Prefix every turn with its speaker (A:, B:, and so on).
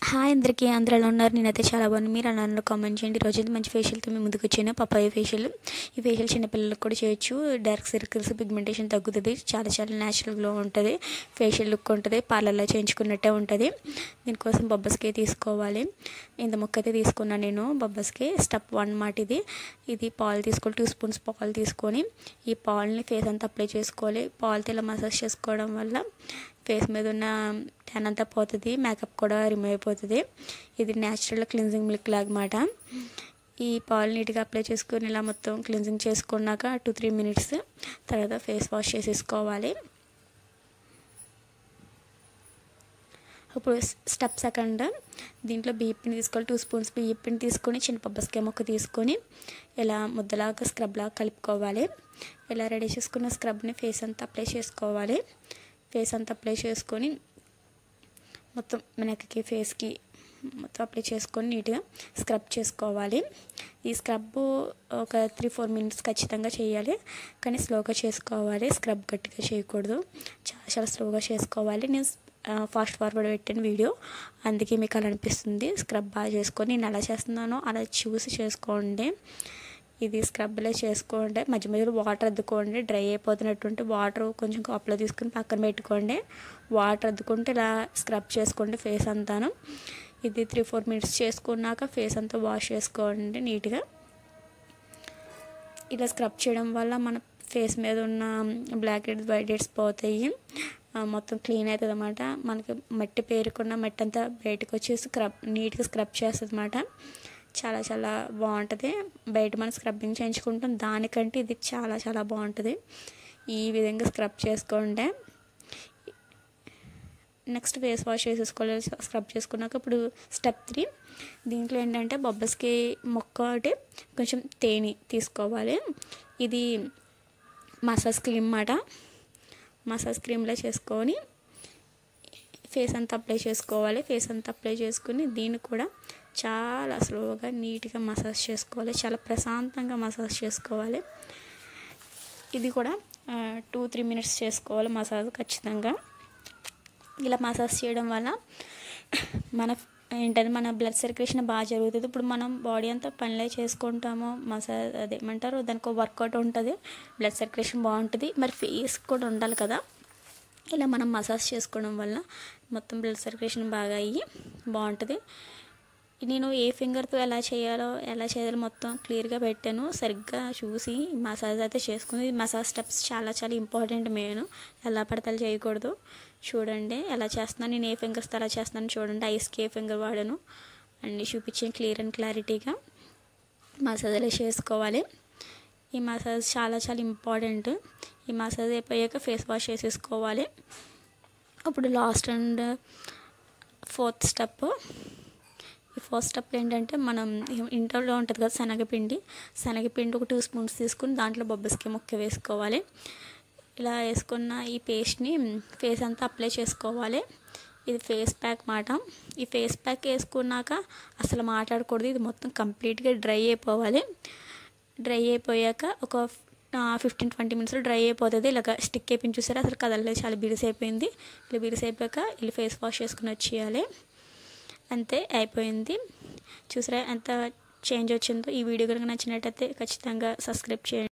A: hi అందరికీ అందరూ ఉన్నారు నేనైతే చాలా బాగున్నాను మీరు అన్నారు కామెంట్ చేయండి రోజు అయితే మంచి ఫేషియల్తో మేము ముందుకు వచ్చాను పప్పాయ ఫేషియల్ ఈ ఫేషియల్ చిన్నపిల్లలకు కూడా చేయొచ్చు డార్క్ సర్కిల్స్ పిగ్మెంటేషన్ తగ్గుతుంది చాలా చాలా న్యాచురల్ గ్లో ఉంటుంది ఫేషియల్ లుక్ ఉంటుంది పార్లర్లో చేయించుకున్నట్టే ఉంటుంది దీనికోసం బొబ్బస్కే తీసుకోవాలి ఇంత ముక్క అయితే తీసుకున్నాను నేను బొబ్బస్కి స్టెప్ వన్ మాట ఇది ఇది పాలు తీసుకోవాలి టూ స్పూన్స్ పాలు తీసుకొని ఈ పాల్ని ఫేస్ అంతా అప్లై చేసుకోవాలి పాలతో ఇలా మసాజ్ చేసుకోవడం వల్ల ఫేస్ మీద ఉన్న ట్యాన్ అంతా పోతుంది మేకప్ కూడా రిమూవ్ అయిపోతుంది ఇది న్యాచురల్ క్లిన్జింగ్ మిల్క్ లాగమాట ఈ పాలు నీట్గా అప్లై చేసుకొని ఇలా మొత్తం క్లిన్జింగ్ చేసుకున్నాక టూ త్రీ మినిట్స్ తర్వాత ఫేస్ వాష్ చేసేసుకోవాలి ఇప్పుడు స్టెప్ సెకండ్ దీంట్లో బియ్యపిండి తీసుకోవాలి టూ స్పూన్స్ బియ్యపిండి తీసుకొని చిన్న పబ్బస్కాయ ముక్క తీసుకొని ఇలా ముద్దలాగా స్క్రబ్లాగా కలుపుకోవాలి ఇలా రెడీ చేసుకున్న స్క్రబ్ని ఫేస్ అంతా అప్లై చేసుకోవాలి ఫేస్ అంతా అప్లై చేసుకొని మొత్తం నెక్కి ఫేస్కి మొత్తం అప్లై చేసుకొని నీట్గా స్క్రబ్ చేసుకోవాలి ఈ స్క్రబ్ ఒక త్రీ ఫోర్ మినిట్స్ ఖచ్చితంగా చేయాలి కానీ స్లోగా చేసుకోవాలి స్క్రబ్ గట్టిగా చేయకూడదు చాలా చాలా స్లోగా చేసుకోవాలి నేను ఫాస్ట్ ఫార్వర్డ్ పెట్టిన వీడియో అందుకే మీకు అలా అనిపిస్తుంది స్క్రబ్ బాగా చేసుకొని నేను ఎలా చేస్తున్నానో అలా చూసి చేసుకోండి ఇది స్క్రబ్లో చేసుకోండి మధ్య మధ్యలో వాటర్ అద్దుకోండి డ్రై అయిపోతున్నటువంటి వాటర్ కొంచెం కప్లో తీసుకుని పక్కన పెట్టుకోండి వాటర్ అద్దుకుంటే ఇలా స్క్రబ్ చేసుకోండి ఫేస్ అంతాను ఇది త్రీ ఫోర్ మినిట్స్ చేసుకున్నాక ఫేస్ అంతా వాష్ చేసుకోండి నీట్గా ఇలా స్క్రబ్ చేయడం వల్ల మన ఫేస్ మీద ఉన్న బ్లాక్ హెడ్స్ వైట్ హెడ్స్ పోతాయి మొత్తం క్లీన్ అవుతుంది అనమాట మనకి మట్టి పేరుకున్న మట్టి అంతా బయటకు వచ్చి స్క్రబ్ నీట్గా స్క్రబ్ చేస్తుంది అనమాట చాలా చాలా బాగుంటుంది బయట మనం స్క్రబ్బింగ్ చేయించుకుంటాం దానికంటే ఇది చాలా చాలా బాగుంటుంది ఈ విధంగా స్క్రబ్ చేసుకోండి నెక్స్ట్ ఫేస్ వాష్ చేసేసుకోవాలి స్క్రబ్ చేసుకున్నాక ఇప్పుడు స్టెప్ త్రీ దీంట్లో ఏంటంటే బొబ్బస్కి మొక్క ఒకటి కొంచెం తేనె తీసుకోవాలి ఇది మసాజ్ క్రీమ్ మాట మసాజ్ క్రీమ్లో చేసుకొని ఫేస్ అంతా అప్లై చేసుకోవాలి ఫేస్ అంతా అప్లై చేసుకుని దీన్ని కూడా చాలా స్లోగా నీట్గా మసాజ్ చేసుకోవాలి చాలా ప్రశాంతంగా మసాజ్ చేసుకోవాలి ఇది కూడా టూ త్రీ మినిట్స్ చేసుకోవాలి మసాజ్ ఖచ్చితంగా ఇలా మసాజ్ చేయడం వల్ల మన ఏంటంటే మన బ్లడ్ సర్క్యులేషన్ బాగా జరుగుతుంది ఇప్పుడు మనం బాడీ అంతా పనిలే చేసుకుంటాము మసాజ్ అదేమంటారు దానికి వర్కౌట్ ఉంటుంది బ్లడ్ సర్క్యులేషన్ బాగుంటుంది మరి ఫేస్ కూడా ఉండాలి కదా ఇలా మనం మసాజ్ చేసుకోవడం వల్ల మొత్తం బ్లడ్ సర్క్యులేషన్ బాగా అయ్యి బాగుంటుంది నేను ఏ ఫింగర్తో ఎలా చేయాలో ఎలా చేయాలో మొత్తం క్లియర్గా పెట్టాను సరిగ్గా చూసి మసాజ్ అయితే చేసుకుంది మసాజ్ స్టెప్స్ చాలా చాలా ఇంపార్టెంట్ మెయిన్ ఎలా పడతలు చేయకూడదు చూడండి ఎలా చేస్తున్నాను నేను ఏ ఫింగర్స్తో ఎలా చేస్తున్నాను చూడండి ఐస్కి ఏ ఫింగర్ వాడాను అన్నీ చూపించాను క్లియర్ అండ్ క్లారిటీగా మసాజ్ ఎలా చేసుకోవాలి ఈ మసాజ్ చాలా చాలా ఇంపార్టెంట్ ఈ మసాజ్ అయిపోయాక ఫేస్ వాష్ చేసేసుకోవాలి అప్పుడు లాస్ట్ అండ్ ఫోర్త్ స్టెప్ ఈ ఫస్ట్ స్టెప్ ఏంటంటే మనం ఇంటర్లో ఉంటుంది కదా శనగపిండి శనగపిండి ఒక టూ స్పూన్స్ తీసుకుని దాంట్లో బొబ్బస్కి ముక్క వేసుకోవాలి ఇలా వేసుకున్న ఈ పేస్ట్ని ఫేస్ అంతా అప్లై చేసుకోవాలి ఇది ఫేస్ ప్యాక్ మాట ఈ ఫేస్ ప్యాక్ వేసుకున్నాక అసలు మాట్లాడకూడదు ఇది మొత్తం కంప్లీట్గా డ్రై అయిపోవాలి డ్రై అయిపోయాక ఒక ఫిఫ్టీన్ ట్వంటీ మినిట్స్లో డ్రై అయిపోతుంది ఇలాగ స్టిక్ అయిపోయింది చూసారా అసలు కదలలేదు చాలా బిరిసి అయిపోయింది ఇలా బిరిసి అయిపోయాక ఇలా ఫేస్ వాష్ చేసుకుని వచ్చేయాలి అంతే అయిపోయింది చూసారా ఎంత చేంజ్ వచ్చిందో ఈ వీడియో కనుక నచ్చినట్టయితే ఖచ్చితంగా సబ్స్క్రైబ్ చేయండి